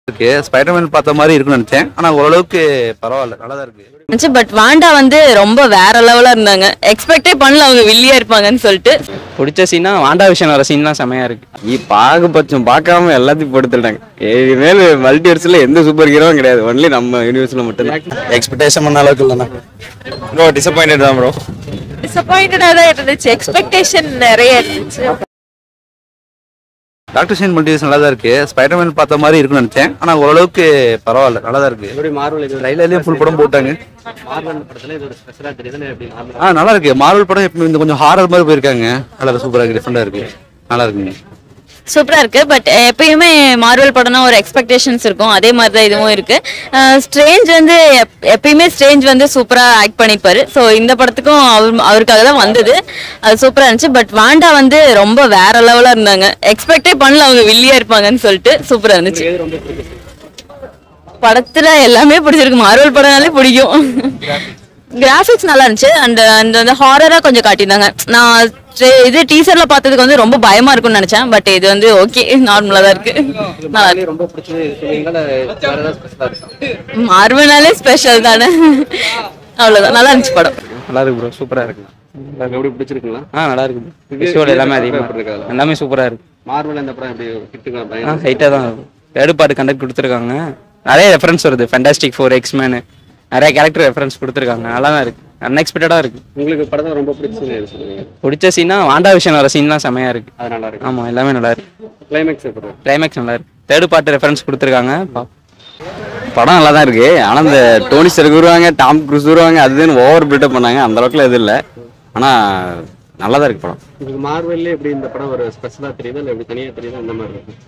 இருக்கு ஸ்பைடர்மேன் பார்த்த மாதிரி இருக்குன்னு நினைச்சேன் ஆனா ஓரளவுக்கு பரவாயில்ல நல்லா தான் இருக்கு இருந்துச்சு பட் வாண்டா வந்து ரொம்ப வேற லெவலா இருந்தாங்க எக்ஸ்பெக்டே பண்ணல அவங்க வில்லியா இருப்பாங்கன்னு சொல்லிட்டு பிடிச்ச சீனா வாண்டா விஷயம் வர சீன் தான் செமையா இருக்கு பாகுபட்சம் பார்க்காம எல்லாத்தையும் படுத்துட்டாங்க இனிமேல் மல்டிவர்ஸ்ல எந்த சூப்பர் ஹீரோவும் கிடையாது ஒன்லி நம்ம யூனிவர்ஸ்ல மட்டும் எக்ஸ்பெக்டேஷன் பண்ண அளவுக்கு இல்லைண்ணா ப்ரோ டிசப்பாயிண்டட் தான் ப்ரோ டிசப்பாயிண்டடா தான் இருந்துச்சு எக்ஸ்பெக்டேஷன் நிறைய இருந்துச்சு டாக்டர் ஷேன் மல்டிவர்ஸ் நல்லா தான் இருக்கு ஸ்பைடர்மேன் பார்த்த மாதிரி இருக்குன்னு நினைச்சேன் ஆனா ஓரளவுக்கு பரவாயில்ல நல்லா தான் இருக்கு மார்வல் இது ட்ரைலர்லயும் ஃபுல் படம் போட்டாங்க மார்வல் படத்துல இது ஒரு ஸ்பெஷலா தெரியுது எப்படி ஆ நல்லா இருக்கு மார்வல் படம் எப்பவுமே இந்த கொஞ்சம் ஹாரர் மாதிரி போயிருக்காங்க நல்லா சூப்பரா இருக்கு டிஃப்ரெண்டா இருக்கு நல்லா இருக்குங்க சூப்பரா இருக்கு பட் எப்பயுமே மார்வல் படம்னா ஒரு எக்ஸ்பெக்டேஷன்ஸ் இருக்கும் அதே மாதிரி தான் இதுவும் இருக்கு ஸ்ட்ரேஞ்ச் வந்து எப்- எப்பயுமே ஸ்ட்ரேஞ்ச் வந்து சூப்பரா ஆக்ட் பண்ணிப்பாரு ஸோ இந்த படத்துக்கும் அவர் அவருக்காக தான் வந்தது அது சூப்பரா இருந்துச்சு பட் வாண்டா வந்து ரொம்ப வேற லெவலா இருந்தாங்க எக்ஸ்பெக்டே பண்ணல அவங்க வில்லியா இருப்பாங்கன்னு சொல்லிட்டு சூப்பரா இருந்துச்சு படத்துல எல்லாமே பிடிச்சிருக்கு மார்வல் படம்னாலே பிடிக்கும் கிராஃபிக்ஸ் நல்லா இருந்துச்சு அந்த அந்த அந்த ஹாரரா கொஞ்சம் காட்டியிருந்தாங்க நான் tra- இது டீசர்ல பார்த்ததுக்கு வந்து ரொம்ப பயமா இருக்கும்னு நினைச்சேன் பட் இது வந்து ஓகே நார்மலா தான் இருக்கு நல்லா இருக்கு ரொம்ப பிடிச்சது சொல்லுவீங்களா வேற ஏதாவது ஸ்பெஷலா இருக்கா மார்வல்னாலே ஸ்பெஷல் தானே அவ்வளவுதான் நல்லா இருந்துச்சு படம் நல்லா இருக்கு ப்ரோ சூப்பரா இருக்கு எப்படி பிடிச்சிருக்குங்களா ஆ நல்லா இருக்கு விஷுவல் எல்லாமே அதிகமா இருக்கு எல்லாமே சூப்பரா இருக்கு மார்வல் இந்த படம் எப்படி கிட்டுங்களா ஆ ஹைட்டாக தான் தேர்ட் பார்ட் கண்டக்ட் கொடுத்துருக்காங்க நிறைய ரெஃபரன்ஸ் வருது ஃபென்டாஸ்டிக் ஃபோர் எக்ஸ்மேனு நிறைய கேரக்டர் ரெஃபரன்ஸ் கொடுத்துருக்காங்க நல்லா தான் இருக்கு அன்எக்ஸ்பெக்டடாக இருக்கு உங்களுக்கு படத்தை ரொம்ப பிடிச்சது எது சொல்லுவீங்க பிடிச்ச சீனா வாண்டா விஷயம் வர சீன் தான் செமையா இருக்கு அது நல்லா இருக்கு ஆமா எல்லாமே நல்லா இருக்கு கிளைமேக்ஸ் எப்படி கிளைமேக்ஸ் நல்லா இருக்கு தேர்ட் பார்ட் ரெஃபரன்ஸ் கொடுத்துருக்காங்க படம் நல்லா தான் இருக்கு ஆனால் இந்த டோனி ஸ்டர்க் வருவாங்க டாம் க்ரூஸ் வருவாங்க அதுன்னு ஓவர் பில்டப் பண்ணாங்க அந்த அளவுக்குலாம் எதுவும் இல்லை ஆனால் நல்லா தான் இருக்கு படம் உங்களுக்கு மார்வல்லே எப்படி இந்த படம் ஒரு ஸ்பெஷலா தெரியுதா இல்லை எப்படி தனியா தெரியுதா அந்த மாதிரி இருக்கு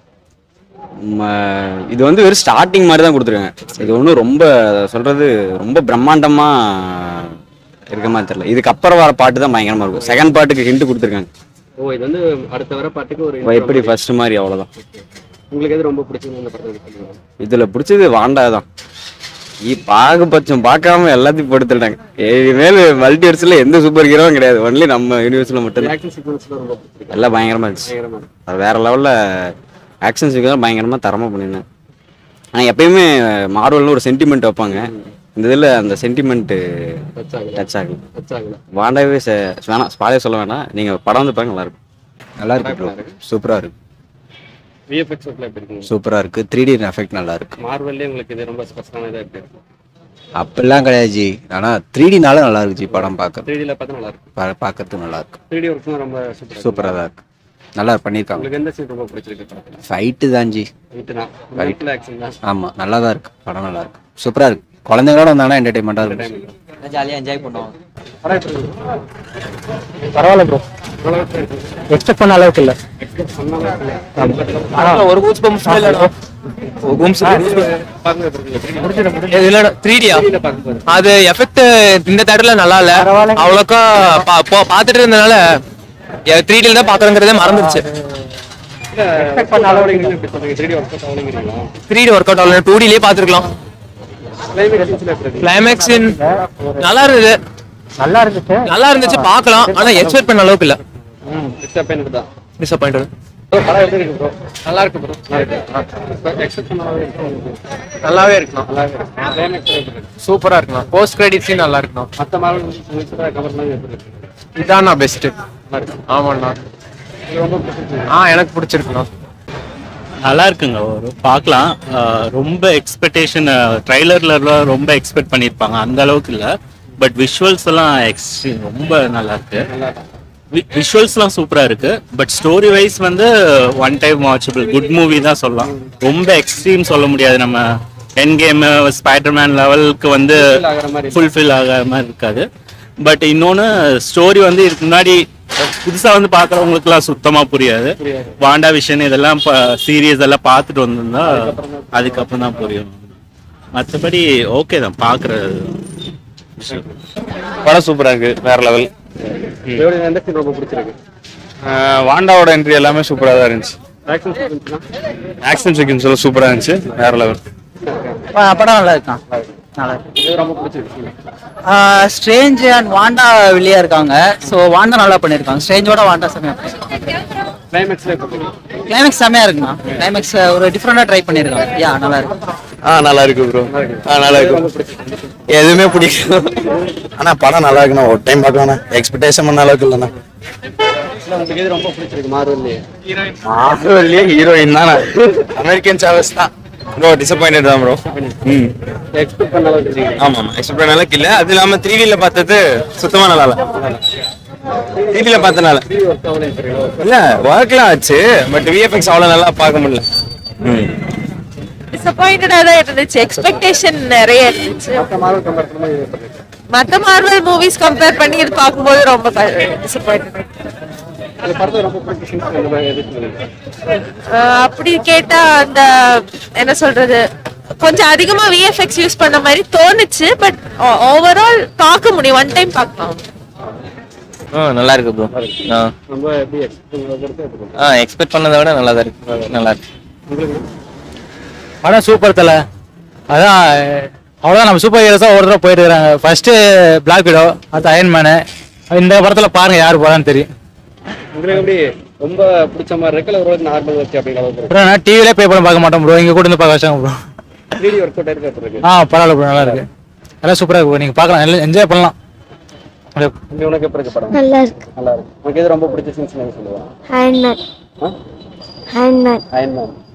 ம, இது வந்து வெறும் ஸ்டார்டிங் மாதிரி தான் கொடுத்துருக்காங்க இது ஒன்றும் ரொம்ப சொல்றது ரொம்ப பிரம்மாண்டமா இருக்க மாதிரி தெரியல இதுக்கப்புறம் வர பாட்டு தான் பயங்கரமா இருக்கும் செகண்ட் பாட்டுக்கு ஹிண்ட் கொடுத்துருக்காங்க ஓ இது வந்து அடுத்த வர பாட்டுக்கு ஒரு எப்படி ஃபர்ஸ்ட் மாதிரி அவ்வளோதான் உங்களுக்கு எது ரொம்ப பிடிச்சது இந்த படத்தை சொல்லுங்க இதுல பிடிச்சது வாண்டா தான் இ பாகுபட்சம் பார்க்காம எல்லாத்தையும் படுத்துட்டாங்க இனிமேல் மல்டிவர்ஸ்ல எந்த சூப்பர் ஹீரோவும் கிடையாது ஒன்லி நம்ம யூனிவர்ஸ்ல மட்டும் ஆக்ஷன் சீக்வன்ஸ்ல ரொம்ப பிடிச்சிருக்கு எல்லாம் பயங்கரமா இருந்துச்சு பயங்கரமா இருக்கு. அது வேற லெவல்ல ஆக்ஷன் சீக்வன்ஸ் பயங்கரமா தரமா பண்ணிருந்தேன் ஆனா எப்பயுமே மார்வல்னு ஒரு சென்டிமெண்ட் வைப்பாங்க இந்த இதுல அந்த சென்டிமெண்ட் டச் ஆகல டச் ஆகல டச் ஆகல வாண்டாவே ச- வேணாம் ஸ்பாலே சொல்ல வேணாம் நீங்க படம் வந்து பாருங்க நல்லா இருக்கும் நல்லா இருக்கு ப்ரோ சூப்பரா இருக்கு விஎஃப்எக்ஸ் ஒர்க்ல எப்படி இருக்குங்க சூப்பரா இருக்கு த்ரீ டி எஃபெக்ட் நல்லா இருக்கு மார்வல்லே உங்களுக்கு இது ரொம்ப ஸ்பெஷலான இதா எப்படி இருக்கு அப்பெல்லாம் கிடையாது ஜி ஆனா த்ரீ டினால நல்லா இருக்கு ஜி படம் பார்க்க த்ரீ டில பார்த்தா நல்லா இருக்கு பா- பார்க்கறதுக்கு நல்லா இருக்கு த்ரீ டி ஒர்க்ஸும் ரொம்ப சூப்பர் சூப்பரா தான் இருக்கு நல்லா பண்ணியிருக்காங்க உங்களுக்கு எந்த சீன் ரொம்ப பிடிச்சிருக்கு படத்துல ஃபைட்டு தான் ஜி ரைட்டு தான் ரைட்ல ஆக்ஷன் தான் ஆமா நல்லா தான் இருக்கு படம் நல்லா இருக்கு சூப்பரா இருக்கு குழந்தைங்களோட வந்தாங்கன்னா என்டர்டைன்மெண்டா இருக்கும் ஜாலியா என்ஜாய் பண்ணுவோம் பரவாயில்ல ப்ரோ எக்ஸ்பெக்ட் பண்ண அளவுக்கு இல்ல ஒரு கூஸ் பம்ஸ் இல்ல த்ரீ டியா அது எஃபெக்ட் இந்த தேட்டர்ல நல்லா இல்ல அவ்வளோக்கா பா- பா- பார்த்துட்டு இருந்தனால த்ரீ டில தான் பாக்குறங்கிறதே மறந்துருச்சு த்ரீ டி ஒர்க் அவுட் ஆகல டூ டிலேயே பார்த்துருக்கலாம் கிளைமேக்ஸ் நல்லா இருந்தது நல்லா இருந்துச்சு நல்லா இருந்துச்சு பார்க்கலாம் ஆனா எக்ஸ்பெக்ட் பண்ண அளவுக்கு இல்ல டிசப்பாயிண்ட் நல்லா இருக்கு ப்ரோ எக்ஸ்பெக்ட் பண்ண நல்லாவே இருக்கலாம் சூப்பரா இருக்கலாம் போஸ்ட் கிரெடிட் சீன் நல்லா இருக்கலாம் மற்ற மார்வல் கவர்லாம் எப்படி இருக்கு இதாண்ணா பெஸ்ட் ஆமாண்ணா ஆ எனக்கு பிடிச்சிருக்குண்ணா நல்லா இருக்குங்க ஒரு பார்க்கலாம் அஹ் ரொம்ப எக்ஸ்பெக்டேஷன் ட்ரைலர்ல ரொம்ப எக்ஸ்பெக்ட் பண்ணியிருப்பாங்க அந்த அளவுக்கு இல்லை பட் விஷுவல்ஸ் எல்லாம் எக்ஸ்ட்ரீம் ரொம்ப நல்லா இருக்கு விஷுவல்ஸ்லாம் சூப்பரா இருக்கு பட் ஸ்டோரி வைஸ் வந்து one time watchable good movie தான் சொல்லலாம் ரொம்ப எக்ஸ்ட்ரீம் சொல்ல முடியாது நம்ம என் கேம் ஸ்பைடர்மேன் லெவலுக்கு வந்து ஃபுல்ஃபில் ஆகாத மாதிரி இருக்காது பட் இன்னொன்று ஸ்டோரி வந்து இதுக்கு முன்னாடி புதுசா வந்து பார்க்குறவங்களுக்குலாம் சுத்தமா புரியாது வாண்டா விஷன் இதெல்லாம் சீரியஸ் எல்லாம் பார்த்துட்டு வந்திருந்தா அதுக்கப்புறம் தான் புரியும் மற்றபடி ஓகே தான் பார்க்குற படம் சூப்பரா இருக்கு வேற லெவல் எப்படி எந்த சீன் ரொம்ப பிடிச்சிருக்கு வாண்டாவோட என்ட்ரி எல்லாமே சூப்பரா தான் இருந்துச்சு ஆக்ஷன் சீக்வன்ஸ்லாம் ஆக்ஷன் சீக்வன்ஸ் எல்லாம் சூப்பரா இருந்துச்சு வேற லெவல் படம் நல்லா இருக்கான் நல்லா இது ரொம்ப பிடிச்சிருக்கு ஸ்ட்ரேஞ்ச் அண்ட் வாண்டா வெளியே இருக்காங்க ஸோ வாண்டா நல்லா பண்ணியிருக்காங்க ஸ்ட்ரேஞ்சோட வாண்டா செம்மையா பண்ணியிருக்காங்க கிளைமேக்ஸ்ல எப்படி இருக்கு? கிளைமேக்ஸ் செம்மையா இருக்குண்ணா கிளைமேக்ஸ் ஒரு டிஃப்ரெண்டா ட்ரை பண்ணிருக்காங்க யா நல்லா இருக்கு ஆ நல்லா இருக்கு ப்ரோ ஆ நல்லா இருக்கு எதுவுமே பிடிக்கும் ஆனா படம் நல்லா இருக்குண்ணா ஒரு டைம் பார்க்கலாம் எக்ஸ்பெக்டேஷன் பண்ண அளவுக்கு இல்லைண்ணா இல்ல, உங்களுக்கு எது ரொம்ப பிடிச்சிருக்கு மார்வல்லையே மார்வல்லே ஹீரோயின் தானே அமெரிக்கன் சாவஸ் தான் ப்ரோ டிசப்பாயிண்டட் தான் ப்ரோ ம் எக்ஸ்பெக்ட் பண்ண அளவுக்கு இருக்கு. ஆமா ஆமா எக்ஸ்பெக்ட் பண்ண அளவுக்கு இல்ல அது இல்லாம த்ரீ ல பார்த்தது சுத்தமா நல்லா இல்ல த்ரீ ல பார்த்தனால இல்ல ஒர்க்லாம் ஆச்சு பட் விஎஃப்எக்ஸ் அவ்வளவு நல்லா பார்க்க முடியல ம் டிசப்பாயிண்டடா தான் இருந்துச்சு எக்ஸ்பெக்டேஷன் நிறைய இருந்துச்சு மத்த மார்வல் மூவிஸ் கம்பேர் பண்ணி இது பார்க்கும்போது ரொம்ப டிசப்பாயிண்டட் இந்த படத்தை ரொம்ப பிடிச்ச scenes அந்த மாதிரி எது சொல்லுங்க? அப்படி கேட்டா அந்த என்ன சொல்றது கொஞ்சம் அதிகமா விஎஃப்எக்ஸ் யூஸ் பண்ண மாதிரி தோணுச்சு பட் ஓவரால் பார்க்க முடியும் ஒன் டைம் பார்க்கலாம் நல்லா இருக்கு ப்ரோ ரொம்ப எப்படி எக்ஸ்பெக்ட் பண்ணதை பொறுத்து எப்படி இருக்கு? ஆ எக்ஸ்பெக்ட் பண்ணதை விட நல்லா தான் இருக்கு நல்லா இருக்கு உங்களுக்கு படம் சூப்பர் தல அதான் அவ்வளோதான் நம்ம சூப்பர் ஹீரோஸாக ஒரு தடவை போயிட்டு இருக்காங்க ஃபர்ஸ்ட் பிளாக் விடோ அடுத்து அயன் மேனு இந்த படத்தில் பாருங்க யார் போறான்னு தெரியும் உங்களுக்கு எப்படி ரொம்ப பிடிச்ச மாதிரி இருக்கு இல்ல ஒரு நார்மல் வச்சு அப்படிங்கிற அளவுக்கு இருக்கு ப்ரோ நான் டிவிலே பே பண்ண பார்க்க மாட்டோம் ப்ரோ இங்கே கூட இருந்து பார்க்க வச்சாங்க bro three D work out இருக்கு எப்படி இருக்கு ஆ பரவாயில்ல ப்ரோ நல்லா இருக்கு எல்லாம் சூப்பராக இருக்கு bro. நீங்க பார்க்கலாம் எல்லாம் என்ஜாய் பண்ணலாம் இங்க உனக்கு எப்படி இருக்கு படம் நல்லா இருக்கு நல்லா இருக்கு உனக்கு எது ரொம்ப பிடிச்ச சீன்ஸ் சொல்லுவாங்க ஹேண்ட்மேன் ஹேண்ட்மேன் அயன்மேன்